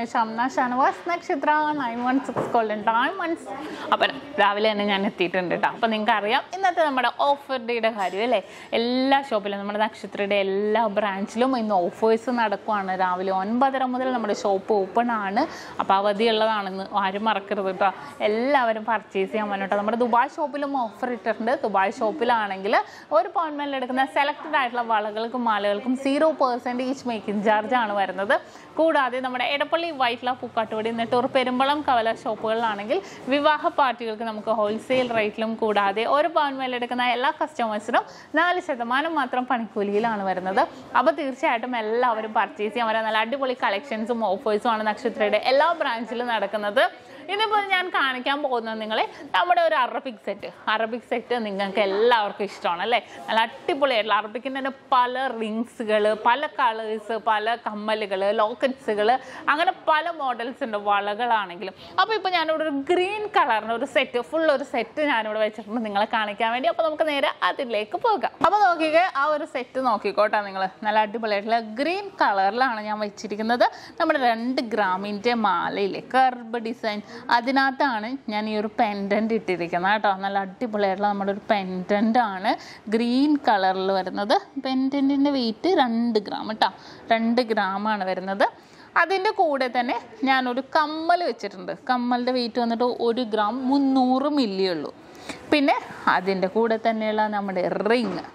Shamna Shanavas Nakshatra nine one six golden diamonds അപ്പം രാവിലെ തന്നെ ഞാൻ എത്തിയിട്ടുണ്ട് കേട്ടോ അപ്പം നിങ്ങൾക്ക് അറിയാം ഇന്നത്തെ നമ്മുടെ ഓഫർ ഡേയുടെ കാര്യം അല്ലേ എല്ലാ ഷോപ്പിലും നമ്മുടെ നക്ഷത്രയുടെ എല്ലാ ബ്രാഞ്ചിലും ഇന്ന് ഓഫേഴ്സ് നടക്കുവാണ് രാവിലെ ഒൻപതര മുതൽ നമ്മുടെ ഷോപ്പ് ഓപ്പൺ ആണ് അപ്പോൾ അവധിയുള്ളതാണെന്ന് ആരും മറക്കരുത് കേട്ടോ എല്ലാവരും പർച്ചേസ് ചെയ്യാൻ വേണ്ടിയിട്ട് നമ്മുടെ ദുബായ് ഷോപ്പിലും ഓഫർ ഇട്ടിട്ടുണ്ട് ദുബായ് ഷോപ്പിലാണെങ്കിൽ ഒരു പോയിന്റ്മെന്റിൽ എടുക്കുന്ന സെലക്റ്റഡ് ആയിട്ടുള്ള വളകൾക്കും മാലകൾക്കും സീറോ പെർസെൻറ്റേജ് മേക്കിംഗ് ചാർജ് ആണ് വരുന്നത് കൂടാതെ നമ്മുടെ എടപ്പള്ളി വൈറ്റ്ല പൂക്കാട്ടുപടി നെട്ടൂർ പെരുമ്പളം കവല ഷോപ്പുകളിലാണെങ്കിൽ വിവാഹ പാർട്ടികൾക്ക് നമുക്ക് ഹോൾസെയിൽ റേറ്റിലും കൂടാതെ ഒരു പവൻ മേൽ എടുക്കുന്ന എല്ലാ കസ്റ്റമേഴ്സിനും നാല് ശതമാനം മാത്രം പണിക്കൂലിയിലാണ് വരുന്നത് അപ്പോൾ തീർച്ചയായിട്ടും എല്ലാവരും പർച്ചേസ് ചെയ്യാൻ വരാൻ നല്ല അടിപൊളി കളക്ഷൻസും ഓഫേഴ്സും ആണ് നക്ഷത്രയുടെ എല്ലാ ബ്രാഞ്ചിലും നടക്കുന്നത് ഇന്നിപ്പോൾ ഞാൻ കാണിക്കാൻ പോകുന്നത് നിങ്ങളെ നമ്മുടെ ഒരു അറബിക് സെറ്റ് അറബിക് സെറ്റ് നിങ്ങൾക്ക് എല്ലാവർക്കും ഇഷ്ടമാണ് അല്ലേ നല്ല അടിപൊളിയായിട്ടുള്ള അറബിക്കിൻ്റെ തന്നെ പല റിങ്സുകൾ പല കളേഴ്സ് പല കമ്മലുകൾ ലോക്കറ്റ്സുകൾ അങ്ങനെ പല മോഡൽസ് ഉണ്ട് വളകളാണെങ്കിലും അപ്പോൾ ഇപ്പോൾ ഞാനിവിടെ ഒരു ഗ്രീൻ കളറിന് ഒരു സെറ്റ് ഫുൾ ഒരു സെറ്റ് ഞാനിവിടെ വെച്ചിട്ടുണ്ട് നിങ്ങളെ കാണിക്കാൻ വേണ്ടി അപ്പോൾ നമുക്ക് നേരെ അതിലേക്ക് പോകാം അപ്പോൾ നോക്കിക്കേ ആ ഒരു സെറ്റ് നോക്കിക്കോട്ടെ നിങ്ങൾ നല്ല അടിപൊളിയായിട്ടുള്ള ഗ്രീൻ കളറിലാണ് ഞാൻ വെച്ചിരിക്കുന്നത് നമ്മുടെ രണ്ട് ഗ്രാമിൻ്റെ മാലയിലെ കർബ് ഡിസൈൻ അതിനകത്താണ് ഞാൻ ഈ ഒരു പെൻഡൻറ്റ് ഇട്ടിരിക്കുന്നത് കേട്ടോ നല്ല അടിപൊളിയായിട്ടുള്ള നമ്മുടെ ഒരു പെൻഡൻ്റ് ആണ് ഗ്രീൻ കളറിൽ വരുന്നത് പെൻഡൻറ്റിൻ്റെ വെയിറ്റ് രണ്ട് ഗ്രാം കേട്ടോ രണ്ട് ഗ്രാമാണ് വരുന്നത് അതിൻ്റെ കൂടെ തന്നെ ഞാനൊരു കമ്മൽ വെച്ചിട്ടുണ്ട് കമ്മലിൻ്റെ വെയിറ്റ് വന്നിട്ട് ഒരു ഗ്രാം മുന്നൂറ് മില്ലി ഉള്ളൂ പിന്നെ അതിൻ്റെ കൂടെ തന്നെയുള്ള നമ്മുടെ റിങ്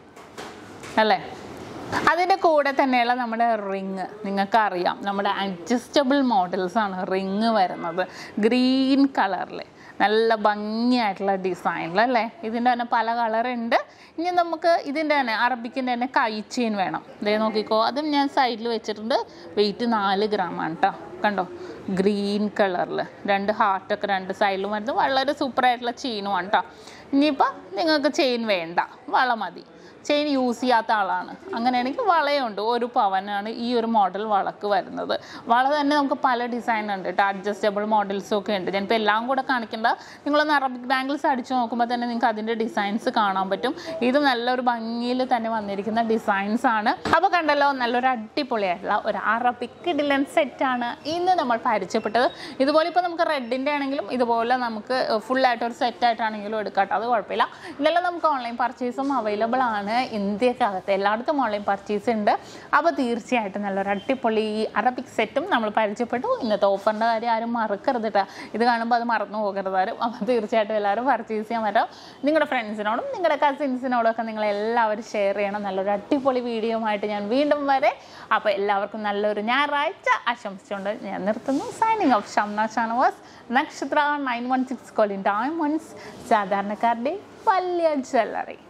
അല്ലേ അതിൻ്റെ കൂടെ തന്നെയുള്ള നമ്മുടെ റിങ് നിങ്ങൾക്ക് അറിയാം നമ്മുടെ അഡ്ജസ്റ്റബിൾ മോഡൽസ് ആണ് റിങ് വരുന്നത് ഗ്രീൻ കളറിൽ നല്ല ഭംഗിയായിട്ടുള്ള ഡിസൈനിൽ അല്ലേ ഇതിൻ്റെ തന്നെ പല കളറുണ്ട് ഇനി നമുക്ക് ഇതിൻ്റെ തന്നെ അറബിക്കിൻ്റെ തന്നെ കൈച്ചെയിൻ വേണം ഇതേ നോക്കിക്കോ അതും ഞാൻ സൈഡിൽ വെച്ചിട്ടുണ്ട് വെയിറ്റ് നാല് ഗ്രാമാണ് കേട്ടോ കണ്ടോ ഗ്രീൻ കളറിൽ രണ്ട് ഹാർട്ടൊക്കെ രണ്ട് സൈഡിലും വരുന്നത് വളരെ സൂപ്പറായിട്ടുള്ള ചെയിനുമാണ് കേട്ടോ ഇനിയിപ്പോൾ നിങ്ങൾക്ക് ചെയിൻ വേണ്ട വള മതി ചെയിൻ യൂസ് ചെയ്യാത്ത ആളാണ് അങ്ങനെയാണെങ്കിൽ വളയുണ്ട് ഒരു പവനാണ് ഈ ഒരു മോഡൽ വളക്ക് വരുന്നത് വള തന്നെ നമുക്ക് പല ഡിസൈൻ ഉണ്ട് കേട്ടോ അഡ്ജസ്റ്റബിൾ മോഡൽസും ഒക്കെ ഉണ്ട് ഞാനിപ്പോൾ എല്ലാം കൂടെ കാണിക്കേണ്ട നിങ്ങളൊന്ന് അറബിക് ബാംഗിൾസ് അടിച്ചു നോക്കുമ്പോൾ തന്നെ നിങ്ങൾക്ക് അതിൻ്റെ ഡിസൈൻസ് കാണാൻ പറ്റും ഇത് നല്ലൊരു ഭംഗിയിൽ തന്നെ വന്നിരിക്കുന്ന ഡിസൈൻസ് ആണ് അപ്പോൾ കണ്ടല്ലോ നല്ലൊരു അടിപൊളിയായിട്ടുള്ള ഒരു അറബിക് ഡിലൻ സെറ്റാണ് ഇന്ന് നമ്മൾ പരിചയപ്പെട്ടത് ഇതുപോലെ ഇപ്പോൾ നമുക്ക് റെഡിൻ്റെ ആണെങ്കിലും ഇതുപോലെ നമുക്ക് ഫുള്ളായിട്ട് ഒരു സെറ്റായിട്ടാണെങ്കിലും എടുക്കാം കേട്ടോ അത് കുഴപ്പമില്ല ഇതെല്ലാം നമുക്ക് ഓൺലൈൻ പർച്ചേസും അവൈലബിൾ ആണ് ഇന്ത്യക്കകത്ത് എല്ലായിടത്തും ഓൺലൈൻ പർച്ചേസ് ഉണ്ട് അപ്പോൾ തീർച്ചയായിട്ടും നല്ലൊരു അടിപൊളി അറബിക് സെറ്റും നമ്മൾ പരിചയപ്പെട്ടു ഇന്നത്തെ ഓഫറിൻ്റെ കാര്യം ആരും മറക്കരുത് കേട്ടോ ഇത് കാണുമ്പോൾ അത് മറന്നു പോകരുത് ആരും അപ്പോൾ തീർച്ചയായിട്ടും എല്ലാവരും പർച്ചേസ് ചെയ്യാൻ പറ്റും നിങ്ങളുടെ ഫ്രണ്ട്സിനോടും നിങ്ങളുടെ കസിൻസിനോടും ഒക്കെ നിങ്ങൾ എല്ലാവരും ഷെയർ ചെയ്യണം നല്ലൊരു അടിപൊളി വീഡിയോ ആയിട്ട് ഞാൻ വീണ്ടും വരെ അപ്പോൾ എല്ലാവർക്കും നല്ലൊരു ഞായറാഴ്ച ആശംസിച്ചുകൊണ്ട് ഞാൻ നിർത്തുന്നു signing off Shamna Shanavas Nakshatra nine one six golden diamonds സാധാരണക്കാരുടെ വലിയ ജ്വല്ലറി